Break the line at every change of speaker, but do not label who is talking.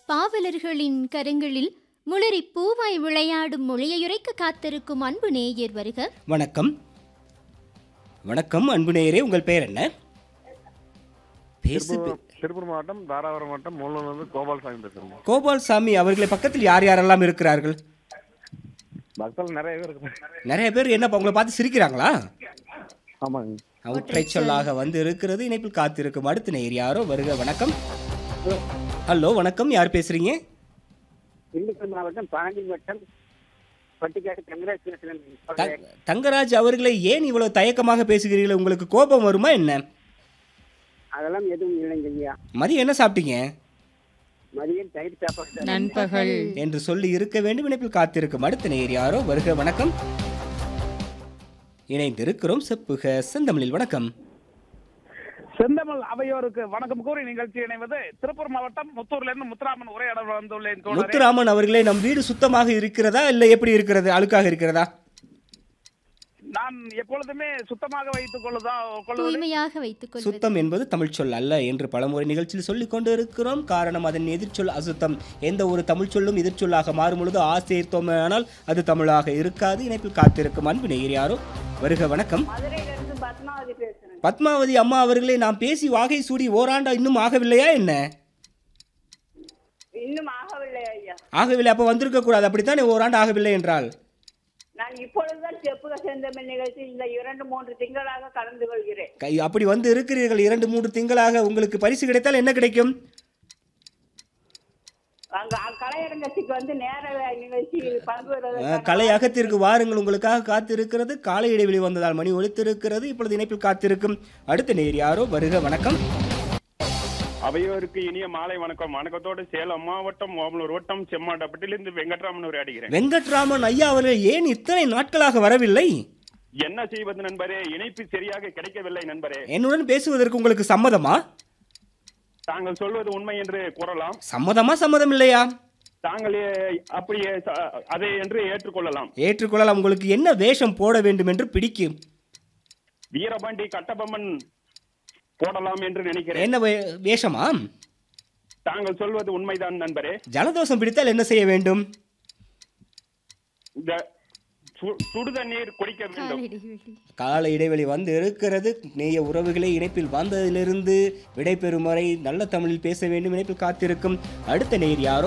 பாவலர்களின் கரங்களில் முளரி பூவாய் விளையாடும் மொழியுரைக்க காத்திருக்கும் அன்பு நேயர் வருக
வணக்கம் வணக்கம் அன்பு நேயரே உங்கள் பெயர் என்ன பேசு பே-
திருப்பூர் திருப்பூர் மாவட்டம் தாராபுரம் மாவட்டம் மூலூர்லேருந்து கோபால்சாமி பேசுகிறோம்
கோபால்சாமி அவர்களை பக்கத்தில் யார் யாரெல்லாம் இருக்கிறார்கள்
பக்தர்கள் நிறைய பேர் இருக்கு
நிறைய பேர் என்ன உங்களை பார்த்து சிரிக்கிறாங்களா
ஆமாங்க
ஒற்றை சொல்லாக வந்து இருக்கிறது இணைப்பில் காத்திருக்கும் அடுத்த நேயர் யாரோ வருக வணக்கம் ஹலோ வணக்கம் யார் பேசுறீங்க
திண்டுக்கல் மாவட்டம் பாண்டி வட்டம் பட்டிக்காடு கங்கராஜ் பேசுகிறேன்
த- தங்கராஜ் அவர்களை ஏன் இவ்வளவு தயக்கமாக பேசுகிறீர்கள் உங்களுக்கு கோபம் வருமா என்ன
அதெல்லாம் எதுவும் இல்லைங்க ஐயா
மதியம் என்ன சாப்பிட்டீங்க
மதியம் தயிர் சாப்பாடு
நண்பகல்
என்று சொல்லி இருக்க வேண்டும் இணைப்பில் காத்திருக்கும் அடுத்த நேயர் யாரோ வருக வணக்கம் இணைந்திருக்கிறோம் செப்புக செந்தமிழில் வணக்கம்
செந்தமிழ் அவையோருக்கு வணக்கம் கூறி நிகழ்ச்சி இணைவது திருப்பூர் மாவட்டம் முத்தூர்ல இருந்து முத்துராமன் உரையாடல் வந்துள்ளேன் தோழரே.
முத்துராமன் அவர்களே நம் வீடு சுத்தமாக இருக்கிறதா இல்லை எப்படி இருக்கிறது அழுக்காக இருக்கிறதா
நான் எப்பொழுதுமே சுத்தமாக வைத்துக் கொள்ளுதா கொள்வது
தூய்மையாக வைத்துக் கொள்வது
சுத்தம் என்பது தமிழ் சொல் அல்ல என்று பலமுறை நிகழ்ச்சியில் சொல்லிக் கொண்டு இருக்கிறோம் காரணம் அதன் எதிர்ச்சொல் அசுத்தம் எந்த ஒரு தமிழ் சொல்லும் எதிர்ச்சொல்லாக மாறும் பொழுது ஆசேர்த்தோமானால் அது தமிழாக இருக்காது இணைப்பில் காத்திருக்கும் அன்பு நேயர் யாரோ வருக வணக்கம்
மதுரையிலிருந்து பத்மாவதி பேசுகிறேன்
பத்மாவதி அம்மா அவர்களே நாம் பேசி வாகை சூடி ஓராண்டா இன்னும் ஆகவில்லையா என்ன
இன்னும் ஆகவில்லை ஐயா
ஆகவில்லை அப்போ வந்திருக்க கூடாது அப்படித்தானே ஓராண்டு ஆகவில்லை என்றால்
நான் இப்பொழுதுதான் செப்புக செந்தமிழ் நிகழ்ச்சி இந்த இரண்டு மூன்று திங்களாக கலந்து கொள்கிறேன்
கை அப்படி வந்து இருக்கிறீர்கள் இரண்டு மூன்று திங்களாக உங்களுக்கு பரிசு கிடைத்தால் என்ன கிடைக்கும்
அங்க கலையரங்கத்துக்கு வந்து நேர நிகழ்ச்சியில் பங்கு
அஹ்,
பெறுவதற்கான
கலை அகத்திற்கு வாருங்கள் உங்களுக்காக காத்திருக்கிறது காலை இடைவெளி வந்ததால் மணி ஒலித்திருக்கிறது இப்பொழுது இணைப்பில் காத்திருக்கும் அடுத்த நேர் யாரோ வருக வணக்கம்
அவையோருக்கு இனிய மாலை வணக்கம் வணக்கத்தோடு சேலம் மாவட்டம் ஓமலூர் வட்டம் செம்மாண்டப்பட்டிலிருந்து வெங்கட்ராமன் உரையாடுகிறேன்
வெங்கட்ராமன் ஐயா அவர்கள் ஏன் இத்தனை நாட்களாக வரவில்லை
என்ன செய்வது நண்பரே இணைப்பு சரியாக கிடைக்கவில்லை நண்பரே
என்னுடன் பேசுவதற்கு உங்களுக்கு சம்மதமா
தாங்கள் சொல்வது உண்மை என்று கூறலாம்
சம்மதமா சம்மதம் இல்லையா
தாங்கள் ஏ- அப்படியே ச- அதை என்று ஏற்றுக்கொள்ளலாம்
ஏற்றுக்கொள்ளலாம் உங்களுக்கு என்ன வேஷம் போட வேண்டும் என்று பிடிக்கும்
வீரபாண்டி கட்டபொம்மன் போடலாம் என்று நினைக்கிறேன்
என்ன வே- வேஷமா
தாங்கள் சொல்வது உண்மைதான் நண்பரே
ஜலதோஷம் பிடித்தால் என்ன செய்ய வேண்டும்
இந்த சு- சுடுதண்ணீர் குடிக்க வேண்டும்
காலை இடைவெளி
கால இடைவெளி வந்து இருக்கிறது நேய உறவுகளை இணைப்பில் வந்ததிலிருந்து விடைபெறும் வரை நல்ல தமிழில் பேச வேண்டும் இணைப்பில் காத்திருக்கும் அடுத்த நேர் யாரோ